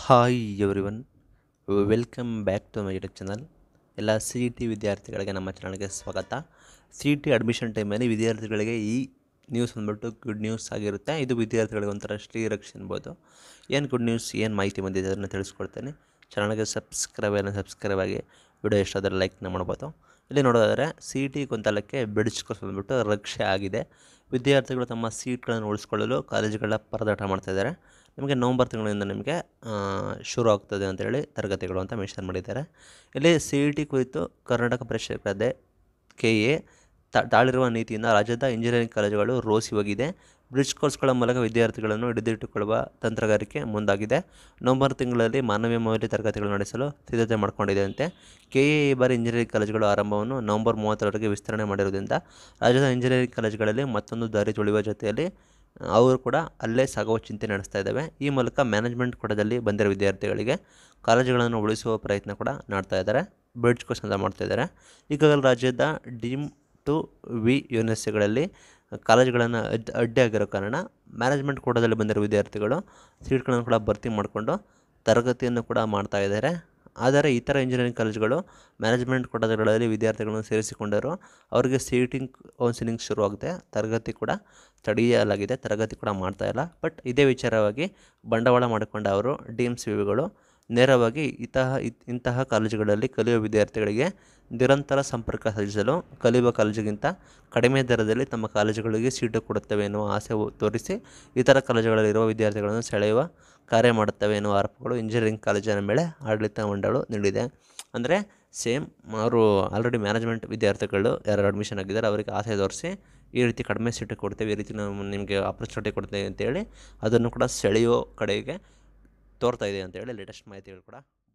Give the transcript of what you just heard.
hi everyone welcome back to my YouTube channel ಎಲ್ಲ C E T ವಿದ್ಯಾರ್ಥಿಗಳಿಗೆ ನಮ್ಮ ಚಾನಲ್ಗೆ ಸ್ವಾಗತ ಸಿ ಇ ಟಿ ಅಡ್ಮಿಷನ್ ಟೈಮಲ್ಲಿ ವಿದ್ಯಾರ್ಥಿಗಳಿಗೆ ಈ ನ್ಯೂಸ್ ಬಂದ್ಬಿಟ್ಟು ಗುಡ್ ನ್ಯೂಸ್ ಆಗಿರುತ್ತೆ ಇದು ವಿದ್ಯಾರ್ಥಿಗಳಿಗೆ ಒಂಥರ ಶ್ರೀರಕ್ಷೆ ಅನ್ಬೋದು ಏನು ಗುಡ್ ನ್ಯೂಸ್ ಏನು ಮಾಹಿತಿ ಬಂದಿದೆ ಅದನ್ನು ತಿಳಿಸ್ಕೊಡ್ತೇನೆ ಚಾನಲ್ಗೆ ಸಬ್ಸ್ಕ್ರೈಬ್ ಏನೋ ಸಬ್ಸ್ಕ್ರೈಬ್ ಆಗಿ ವಿಡಿಯೋ ಇಷ್ಟಾದರೆ ಲೈಕ್ನ ಮಾಡ್ಬೋದು ಇಲ್ಲಿ ನೋಡೋದಾದರೆ ಸಿ ಇ ಟಿ ಗೊಂದಲಕ್ಕೆ ಬೆಡ್ಜ್ ಕೋರ್ಸ್ ಬಂದ್ಬಿಟ್ಟು ರಕ್ಷೆ ಆಗಿದೆ ವಿದ್ಯಾರ್ಥಿಗಳು ತಮ್ಮ ಸೀಟ್ಗಳನ್ನು ಉಳಿಸ್ಕೊಳ್ಳಲು ಕಾಲೇಜುಗಳ ಪರದಾಟ ಮಾಡ್ತಾಯಿದ್ದಾರೆ ನಿಮಗೆ ನವಂಬರ್ ತಿಂಗಳಿಂದ ನಿಮಗೆ ಆ, ಶುರು ಆಗ್ತದೆ ಅಂತೇಳಿ ತರಗತಿಗಳು ಅಂತ ಮೆನ್ಷನ್ ಮಾಡಿದ್ದಾರೆ ಇಲ್ಲಿ ಸಿ ಇ ಟಿ ಕುರಿತು ಕರ್ನಾಟಕ ಪರಿಷತ್ ಕೆ ಎ ತಾಳಿರುವ ನೀತಿಯಿಂದ ರಾಜ್ಯದ ಇಂಜಿನಿಯರಿಂಗ್ ಕಾಲೇಜುಗಳು ರೋಸಿ ಹೋಗಿದೆ ಬ್ರಿಡ್ಜ್ ಕೋರ್ಸ್ಗಳ ಮೂಲಕ ವಿದ್ಯಾರ್ಥಿಗಳನ್ನು ಹಿಡಿದಿಟ್ಟುಕೊಳ್ಳುವ ತಂತ್ರಗಾರಿಕೆ ಮುಂದಾಗಿದೆ ನವೆಂಬರ್ ತಿಂಗಳಲ್ಲಿ ಮಾನವೀಯ ಮೌಲ್ಯ ತರಗತಿಗಳು ನಡೆಸಲು ಸಿದ್ಧತೆ ಮಾಡಿಕೊಂಡಿದೆ ಅಂತೆ ಕೆ ಎ ಈ ಬಾರಿ ಇಂಜಿನಿಯರಿಂಗ್ ಕಾಲೇಜುಗಳ ಆರಂಭವನ್ನು ನವೆಂಬರ್ ಮೂವತ್ತರವರೆಗೆ ವಿಸ್ತರಣೆ ಮಾಡಿರುವುದರಿಂದ ರಾಜ್ಯದ ಇಂಜಿನಿಯರಿಂಗ್ ಕಾಲೇಜುಗಳಲ್ಲಿ ಮತ್ತೊಂದು ದಾರಿ ತುಳಿಯುವ ಜೊತೆಯಲ್ಲಿ ಅವರು ಕೂಡ ಅಲ್ಲೇ ಸಾಗುವ ಚಿಂತೆ ನಡೆಸ್ತಾ ಇದ್ದಾವೆ ಈ ಮೂಲಕ ಮ್ಯಾನೇಜ್ಮೆಂಟ್ ಕೂಟದಲ್ಲಿ ಬಂದಿರೋ ವಿದ್ಯಾರ್ಥಿಗಳಿಗೆ ಕಾಲೇಜುಗಳನ್ನು ಉಳಿಸುವ ಪ್ರಯತ್ನ ಕೂಡ ಮಾಡ್ತಾ ಇದ್ದಾರೆ ಬ್ರಿಡ್ಜ್ ಕೋರ್ಸ್ ಅಂತ ಮಾಡ್ತಾ ಇದ್ದಾರೆ ಈಗಾಗಲೇ ರಾಜ್ಯದ ಡೀಮ್ ಟು ವಿ ಯೂನಿವರ್ಸಿಟಿಗಳಲ್ಲಿ ಕಾಲೇಜುಗಳನ್ನು ಅಡ್ ಅಡ್ಡಿ ಆಗಿರೋ ಕಾರಣ ಮ್ಯಾನೇಜ್ಮೆಂಟ್ ಕೂಟದಲ್ಲಿ ಬಂದಿರೋ ವಿದ್ಯಾರ್ಥಿಗಳು ಸೀಟ್ಗಳನ್ನು ಕೂಡ ಭರ್ತಿ ಮಾಡಿಕೊಂಡು ತರಗತಿಯನ್ನು ಕೂಡ ಮಾಡ್ತಾ ಇದ್ದಾರೆ ಆದರೆ ಇತರ ಇಂಜಿನಿಯರಿಂಗ್ ಕಾಲೇಜುಗಳು ಮ್ಯಾನೇಜ್ಮೆಂಟ್ ಕೋಟಾಗಳಲ್ಲಿ ವಿದ್ಯಾರ್ಥಿಗಳನ್ನು ಸೇರಿಸಿಕೊಂಡರು ಅವರಿಗೆ ಸೀಟಿಂಗ್ ಕೌನ್ಸಿಲಿಂಗ್ ಶುರುವಾಗಿದೆ ತರಗತಿ ಕೂಡ ತಡೆಯಲಾಗಿದೆ ತರಗತಿ ಕೂಡ ಮಾಡ್ತಾ ಇಲ್ಲ ಬಟ್ ಇದೇ ವಿಚಾರವಾಗಿ ಬಂಡವಾಳ ಮಾಡಿಕೊಂಡ ಅವರು ಡಿ ಎಮ್ ಸಿ ವಿಗಳು ನೇರವಾಗಿ ಇಂತಹ ಇತ್- ಇಂತಹ ಕಾಲೇಜುಗಳಲ್ಲಿ ಕಲಿಯುವ ವಿದ್ಯಾರ್ಥಿಗಳಿಗೆ ನಿರಂತರ ಸಂಪರ್ಕ ಸಾಧಿಸಲು ಕಲಿಯುವ ಕಾಲೇಜಿಗಿಂತ ಕಡಿಮೆ ದರದಲ್ಲಿ ತಮ್ಮ ಕಾಲೇಜುಗಳಿಗೆ ಸೀಟು ಕೊಡುತ್ತವೆ ಎನ್ನುವ ಆಸೆ ಹೊ- ತೋರಿಸಿ ಇತರ ಕಾಲೇಜುಗಳಲ್ಲಿರುವ ವಿದ್ಯಾರ್ಥಿಗಳನ್ನು ಸೆಳೆಯುವ ಕಾರ್ಯ ಮಾಡುತ್ತವೆ ಎನ್ನುವ ಆರೋಪಗಳು ಇಂಜಿನಿಯರಿಂಗ್ ಕಾಲೇಜಿನ ಮೇಲೆ ಆಡಳಿತ ಮಂಡಳಿ ನೀಡಿದೆ ಅಂದರೆ ಸೇಮ್ ಅವರು ಆಲ್ರೆಡಿ ಮ್ಯಾನೇಜ್ಮೆಂಟ್ ವಿದ್ಯಾರ್ಥಿಗಳು ಯಾರು ಅಡ್ಮಿಷನ್ ಆಗಿದ್ದಾರೆ ಅವರಿಗೆ ಆಸೆ ತೋರಿಸಿ ಈ ರೀತಿ ಕಡಿಮೆ ಸೀಟು ಕೊಡ್ತೇವೆ ಈ ರೀತಿ ನಾವು ನಿಮಗೆ ಆಪರ್ಚುನಿಟಿ ಕೊಡ್ತೇವೆ ಅಂತೇಳಿ ಅದನ್ನು ಕೂಡ ಸೆಳೆಯೋ ಕಡೆಗೆ ತೋರ್ತಾ ಇದೆ ಅಂತೇಳಿ ಲೇಟೆಸ್ಟ್ ಮಾಹಿತಿಗಳು ಕೂಡ